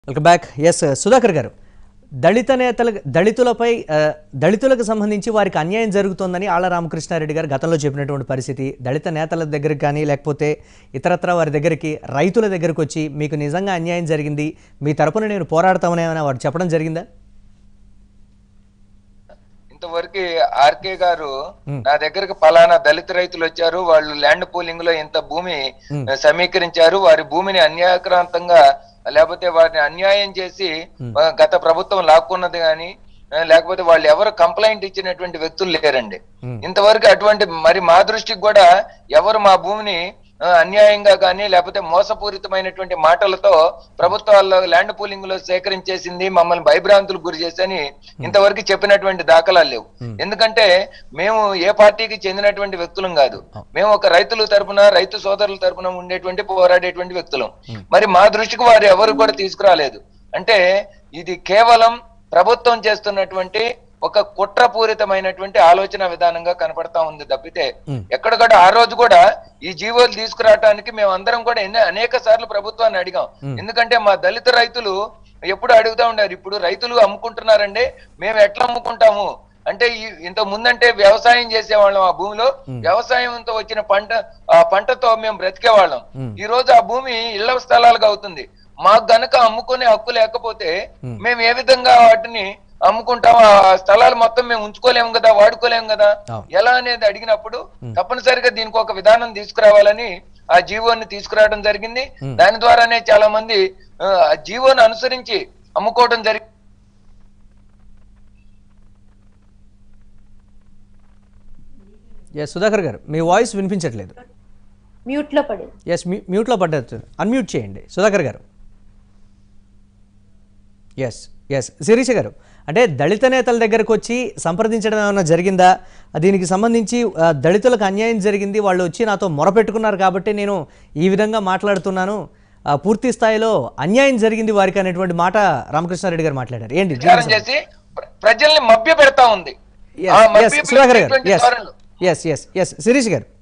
Welcome back yes Sudhakar గారు దళిత నేతల దళితులపై ఆ, దళితులకు సంబంధించి వారికి అన్యాయం జరుగుతోందని ఆళ్ల రామకృష్ణారెడ్డి గారు గతంలో చెప్పినటువంటి పరిస్థితి దళిత నేతల దగ్గరికి కానీ లేకపోతే ఇతరత్ర వారి దగ్గరికి రైతుల దగ్గరికి వచ్చి మీకు నిజంగా అన్యాయం జరిగింది మీ తరపున నేను పోరాడతామని ఏమైనా వారు చెప్పడం జరిగిందా ఇంతవరకు ఆర్కే గారు నా దగ్గరకు పలానా దళిత రైతులు వచ్చారు వాళ్ళు ల్యాండ్ పూలింగ్ లో ఇంత భూమి సమీకరించారు వారి భూమిని అన్యాక్రాంతంగా లేకపోతే వారిని అన్యాయం చేసి ఆ, గత ప్రభుత్వం లాక్కున్నది గాని ఆ, లేకపోతే వాళ్ళు ఎవరు కంప్లైంట్ ఇచ్చినటువంటి వ్యక్తులు లేరండి ఇంతవరకు అటువంటి మరి మా దృష్టికి కూడా ఎవరు మా భూమిని ఆ, అన్యాయంగా కానీ లేకపోతే మోసపూరితమైనటువంటి మాటలతో ప్రభుత్వాల్లో ల్యాండ్ పూలింగ్ లో సేకరించేసింది మమ్మల్ని భయభ్రాంతులకు గురి చేసని ఇంతవరకు చెప్పినటువంటి దాఖలాలు లేవు ఎందుకంటే మేము ఏ పార్టీకి చెందినటువంటి వ్యక్తులం కాదు మేము ఒక రైతుల తరపున రైతు సోదరుల తరపున ఉండేటువంటి పోరాడేటువంటి వ్యక్తులం మరి మా దృష్టికి వారు ఎవరు కూడా తీసుకురాలేదు అంటే ఇది కేవలం ప్రభుత్వం చేస్తున్నటువంటి ఒక కుట్రపూరితమైనటువంటి ఆలోచన విధానంగా కనపడతా ఉంది తప్పితే ఎక్కడ కూడా ఆ రోజు కూడా ఈ జీవోలు తీసుకురావడానికి మేము అందరం కూడా ఎన్నో అనేక సార్లు ప్రభుత్వాన్ని అడిగాం ఎందుకంటే మా దళిత రైతులు ఎప్పుడు అడుగుతా ఉండారు ఇప్పుడు రైతులు అమ్ముకుంటున్నారండి మేము ఎట్లా అమ్ముకుంటాము అంటే ఈ- ఇంత ముందంటే వ్యవసాయం చేసేవాళ్ళం ఆ భూమిలో వ్యవసాయంతో వచ్చిన పంట ఆ పంటతో మేము బ్రతికేవాళ్ళం ఈ రోజు ఆ భూమి ఇళ్ల స్థలాలుగా అవుతుంది మాకు గనక అమ్ముకునే హక్కు లేకపోతే మేము ఏ విధంగా వాటిని అమ్ముకుంటాం ఆ స్థలాలు మొత్తం మేము ఉంచుకోలేము కదా వాడుకోలేము కదా అవును. ఎలా అనేది అడిగినప్పుడు తప్పనిసరిగా దీనికి ఒక విధానం తీసుకురావాలని ఆ జీవోని తీసుకురావడం జరిగింది దాని ద్వారానే చాలా మంది ఆ, ఆ జీవోని అనుసరించి అమ్ముకోవడం జరిగింది ఎస్ సుధాకర్ గారు మీ వాయిస్ వినిపించట్లేదు మ్యూట్ లో పడింది ఎస్ మ్యూట్లో పడ్డది అన్మ్యూట్ చేయండి సుధాకర్ గారు ఎస్ ఎస్ శిరీష గారు అంటే దళిత నేతల దగ్గరకు వచ్చి సంప్రదించడం ఏమైనా జరిగిందా దీనికి సంబంధించి ఆ, దళితులకు అన్యాయం జరిగింది వాళ్ళు వచ్చి నాతో మొరపెట్టుకున్నారు కాబట్టి నేను ఈ విధంగా మాట్లాడుతున్నాను ఆ, పూర్తి స్థాయిలో అన్యాయం జరిగింది వారికి అనేటువంటి మాట రామకృష్ణారెడ్డి గారు మాట్లాడారు ఏంటి ప్రచారం చేసి ప్ర- ప్రజల్ని మభ్య పెడతా ఉంది ఆ ఎస్ మభ్య సుధాకర్ గారు పెట్టేటువంటి ఎస్ ధోరణులు. Yes yes yes Sirish garu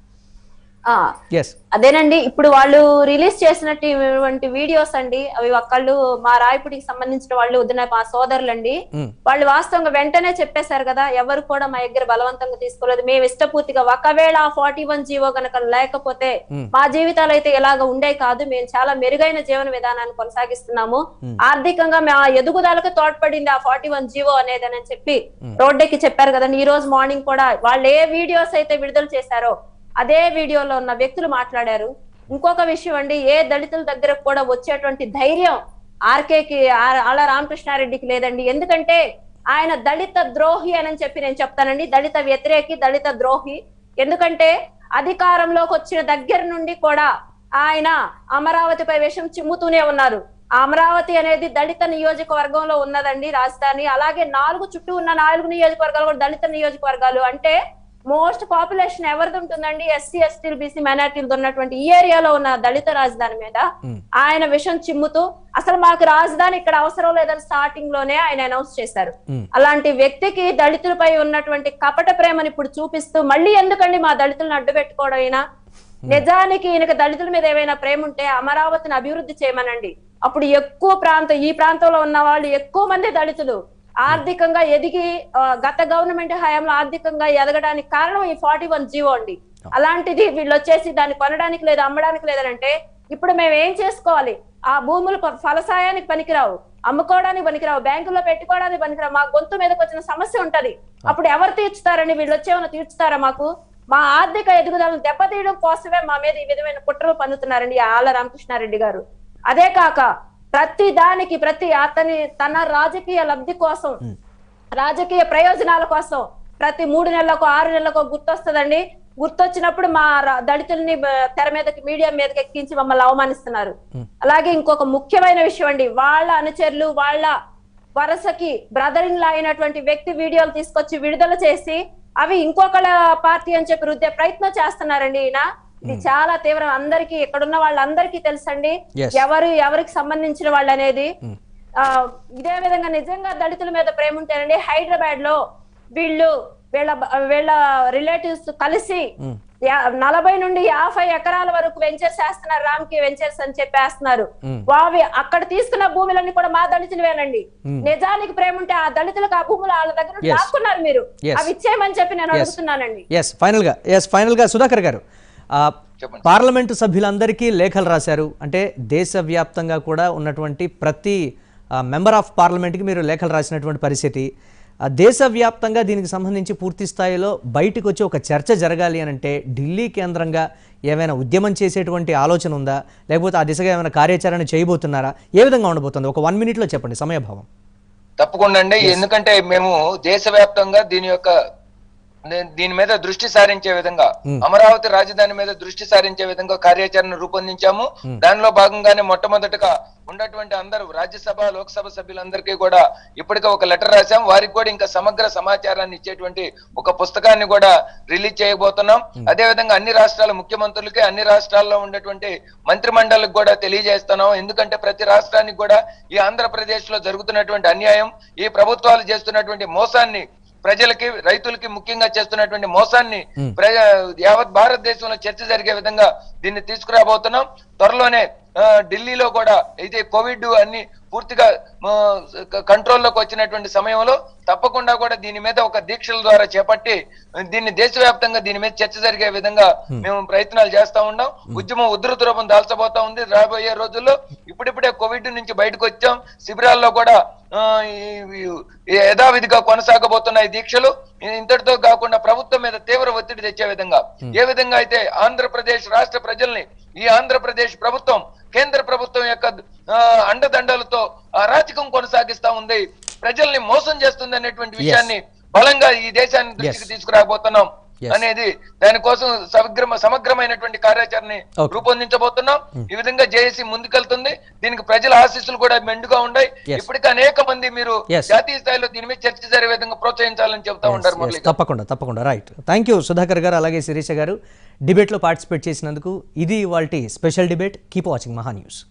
ఆ ఎస్ అదేనండి ఇప్పుడు వాళ్ళు రిలీజ్ చేసినటువంటి వీడియోస్ అండి అవి ఒకళ్ళు మా రాయపుడికి సంబంధించిన వాళ్ళు వదిన మా సోదరులండి మ్. వాళ్ళు వాస్తవంగా వెంటనే చెప్పేశారు కదా ఎవరు కూడా మా దగ్గర బలవంతంగా తీసుకోలేదు మేము ఇష్టపూర్తిగా ఒకవేళ ఫార్టీ వన్ జీవో గనక లేకపోతే మా జీవితాలు అయితే ఇలాగ ఉండే కాదు మేము చాలా మెరుగైన జీవన విధానాన్ని కొనసాగిస్తున్నాము ఆర్థికంగా మా ఎదుగుదలకు తోడ్పడింది ఆ ఫార్టీ వన్ జీవో అనేది అని చెప్పి రోడ్డెక్కి చెప్పారు కదండి ఈ రోజు మార్నింగ్ కూడా వాళ్ళు ఏ వీడియోస్ అయితే విడుదల చేశారో అదే వీడియోలో ఉన్న వ్యక్తులు మాట్లాడారు ఇంకొక విషయం అండి ఏ దళితుల దగ్గర కూడా వచ్చేటువంటి ధైర్యం ఆర్కేకి ఆళ్ళ రామకృష్ణారెడ్డికి లేదండి ఎందుకంటే ఆయన దళిత ద్రోహి అని చెప్పి నేను చెప్తానండి దళిత వ్యతిరేకి దళిత ద్రోహి ఎందుకంటే అధికారంలోకి వచ్చిన దగ్గర నుండి కూడా ఆయన అమరావతిపై విషం చిమ్ముతూనే ఉన్నారు ఆ అమరావతి అనేది దళిత నియోజకవర్గంలో ఉన్నదండి రాజధాని అలాగే నాలుగు చుట్టూ ఉన్న నాలుగు నియోజకవర్గాలు కూడా దళిత నియోజకవర్గాలు అంటే మోస్ట్ పాపులేషన్ ఎవరిది ఉంటుందండి ఎస్సీ ఎస్టీలు బీసీ మైనార్టీలు ఉన్నటువంటి ఈ ఏరియాలో ఉన్న దళిత రాజధాని మీద ఆయన విషం చిమ్ముతూ అసలు మాకు రాజధాని ఇక్కడ అవసరం లేదని స్టార్టింగ్ లోనే ఆయన అనౌన్స్ చేశారు మ్. అలాంటి వ్యక్తికి దళితులపై ఉన్నటువంటి కపట ప్రేమని ఇప్పుడు చూపిస్తూ మళ్ళీ ఎందుకండి మా దళితులను అడ్డు పెట్టుకోవడం అయినా నిజానికి ఈయనకి దళితుల మీద ఏమైనా ప్రేమ ఉంటే అమరావతిని అభివృద్ధి చేయమనండి అప్పుడు ఎక్కువ ప్రాంతం ఈ ప్రాంతంలో ఉన్న వాళ్ళు ఎక్కువ మంది దళితులు ఆర్థికంగా ఎదిగి ఆ, గత గవర్నమెంట్ హయాంలో ఆర్థికంగా ఎదగడానికి కారణం ఈ ఫార్టీ వన్ జీవో అండి అలాంటిది వీళ్ళు వచ్చేసి దాన్ని కొనడానికి లేదు అమ్మడానికి లేదనంటే ఇప్పుడు మేము ఏం చేసుకోవాలి ఆ భూములు ప- ఫలసాయానికి పనికిరావు అమ్ముకోవడానికి పనికిరావు బ్యాంకుల్లో పెట్టుకోవడానికి పనికిరావు మా గొంతు మీదకి వచ్చిన సమస్య ఉంటది అప్పుడు ఎవరు తీర్చుతారండి వీళ్ళు వచ్చేమన్నా తీర్చుతారా మాకు మా ఆర్థిక ఎదుగుదలను దెబ్బతీయడం కోసమే మా మీద ఈ విధమైన కుట్రలు పన్నుతున్నారండి ఈ ఆళ్ళ రామకృష్ణారెడ్డి గారు అదే కాక ప్రతి దానికి ప్రతి అతని తన రాజకీయ లబ్ధి కోసం రాజకీయ ప్రయోజనాల కోసం ప్రతి మూడు నెలలకు ఆరు నెలలకు గుర్తొస్తుందండి గుర్తొచ్చినప్పుడు మా ర- దళితుల్ని బ- తెర మీదకి మీడియా మీదకి ఎక్కించి మమ్మల్ని అవమానిస్తున్నారు అలాగే ఇంకొక ముఖ్యమైన విషయం అండి వాళ్ళ అనుచరులు వాళ్ళ వరసకి బ్రదర్ ఇన్ లా అయినటువంటి వ్యక్తి వీడియోలు తీసుకొచ్చి విడుదల చేసి అవి ఇంకొకళ్ళ పార్టీ అని చెప్పి రుద్దే ప్రయత్నం చేస్తున్నారండి ఈయన ఇది చాలా తీవ్రం అందరికీ ఇక్కడున్న వాళ్ళందరికీ తెలుసండి Yes. ఎవరు ఎవరికి సంబంధించిన వాళ్ళు అనేది ఆ ఇదే విధంగా నిజంగా దళితుల మీద ప్రేమ ఉంటేనండి హైదరాబాద్ లో వీళ్ళు వీళ్ళ వీళ్ళ రిలేటివ్స్ కలిసి యా- నలభై నుండి యాభై ఎకరాల వరకు వెంచర్స్ వేస్తున్నారు రామ్కి వెంచర్స్ అని చెప్పేస్తున్నారు వావి అక్కడ తీసుకున్న భూములన్నీ కూడా మా దళితులవేనండి నిజానికి ప్రేమ ఉంటే ఆ దళితులకు ఆ భూములు వాళ్ళ దగ్గర నుండి Yes. లాక్కున్నారు మీరు Yes. అవి ఇచ్చేయమని చెప్పి నేను Yes. అడుగుతున్నానండి ఎస్ ఫైనల్గా ఎస్ ఫైనల్గా సుధాకర్ గారు ఆ, చెప్పండి. పార్లమెంటు సభ్యులందరికీ లేఖలు రాశారు అంటే దేశవ్యాప్తంగా కూడా ఉన్నటువంటి ప్రతి మెంబర్ ఆఫ్ పార్లమెంట్కి మీరు లేఖలు రాసినటువంటి పరిస్థితి ఆ, దేశవ్యాప్తంగా దీనికి సంబంధించి పూర్తి స్థాయిలో బయటకు వచ్చి ఒక చర్చ జరగాలి అని అంటే ఢిల్లీ కేంద్రంగా ఏమైనా ఉద్యమం చేసేటువంటి ఆలోచన ఉందా లేకపోతే ఆ దిశగా ఏమైనా కార్యాచరణ చేయబోతున్నారా ఏ విధంగా ఉండబోతుంది ఒక వన్ మినిట్లో చెప్పండి సమయభావం తప్పకుండా అండి ఎందుకంటే మేము దేశవ్యాప్తంగా దీని యొక్క నే- దీని మీద దృష్టి సారించే విధంగా అమరావతి రాజధాని మీద దృష్టి సారించే విధంగా కార్యాచరణ రూపొందించాము దానిలో భాగంగానే మొట్టమొదటగా ఉన్నటువంటి అందరూ రాజ్యసభ లోక్సభ సభ్యులందరికీ కూడా ఇప్పటికే ఒక లెటర్ రాశాం వారికి కూడా ఇంకా సమగ్ర సమాచారాన్ని ఇచ్చేటువంటి ఒక పుస్తకాన్ని కూడా రిలీజ్ చేయబోతున్నాం అదే విధంగా అన్ని రాష్ట్రాల ముఖ్యమంత్రులకి అన్ని రాష్ట్రాల్లో ఉండేటువంటి మంత్రి మండలికి కూడా తెలియజేస్తున్నాం ఎందుకంటే ప్రతి రాష్ట్రానికి కూడా ఈ ఆంధ్రప్రదేశ్ లో జరుగుతున్నటువంటి అన్యాయం ఈ ప్రభుత్వాలు చేస్తున్నటువంటి మోసాన్ని ప్రజలకి రైతులకి ముఖ్యంగా చేస్తున్నటువంటి మోసాన్ని ప్రజ యావత్ భారతదేశంలో చర్చ జరిగే విధంగా దీన్ని తీసుకురాబోతున్నాం త్వరలోనే ఆ, ఢిల్లీలో కూడా ఇది కోవిడ్ అన్ని పూర్తిగా ఆ, క- కంట్రోల్లోకి వచ్చినటువంటి సమయంలో తప్పకుండా కూడా దీని మీద ఒక దీక్షల ద్వారా చేపట్టి దీన్ని దేశవ్యాప్తంగా దీని మీద చర్చ జరిగే విధంగా మేము ప్రయత్నాలు చేస్తా ఉన్నాం ఉద్యమం ఉధృత రూపం దాల్చబోతా ఉంది రాబోయే రోజుల్లో ఇప్పుడిప్పుడే కోవిడ్ నుంచి బయటకు వచ్చాం శిబిరాల్లో కూడా ఆ, ఈ- ఈ- ఈ యథావిధిగా కొనసాగబోతున్న ఈ దీక్షలు ఇంతటితో కాకుండా ప్రభుత్వం మీద తీవ్ర ఒత్తిడి తెచ్చే విధంగా ఏ విధంగా అయితే ఆంధ్రప్రదేశ్ రాష్ట్ర ప్రజల్ని ఈ ఆంధ్రప్రదేశ్ ప్రభుత్వం కేంద్ర ప్రభుత్వం యొక్క ఆ, అండదండలతో అరాచకం కొనసాగిస్తా ఉంది ప్రజల్ని మోసం చేస్తుంది అనేటువంటి విషయాన్ని బలంగా ఈ దేశాన్ని దృష్టికి తీసుకురాబోతున్నాం Yes. అనేది దానికోసం సమగ్రమ సమగ్రమైనటువంటి కార్యాచరణ Okay. రూపొందించబోతున్నాం ఈ విధంగా జేఏసీ ముందుకెళ్తుంది దీనికి ప్రజల ఆశీస్సులు కూడా మెండుగా ఉన్నాయి Yes. ఇప్పటికే అనేక మంది మీరు Yes. జాతీయ స్థాయిలో దీని మీద చర్చ జరిగే విధంగా ప్రోత్సహించాలని చెప్తా ఉంటారు Yes, మురళి yes, తప్పకుండా తప్పకుండా రైట్ థ్యాంక్ యూ సుధాకర్ గారు అలాగే శిరీష గారు డిబేట్లో పార్టిసిపేట్ చేసినందుకు ఇది ఇవాల్టి special debate keep watching Maha news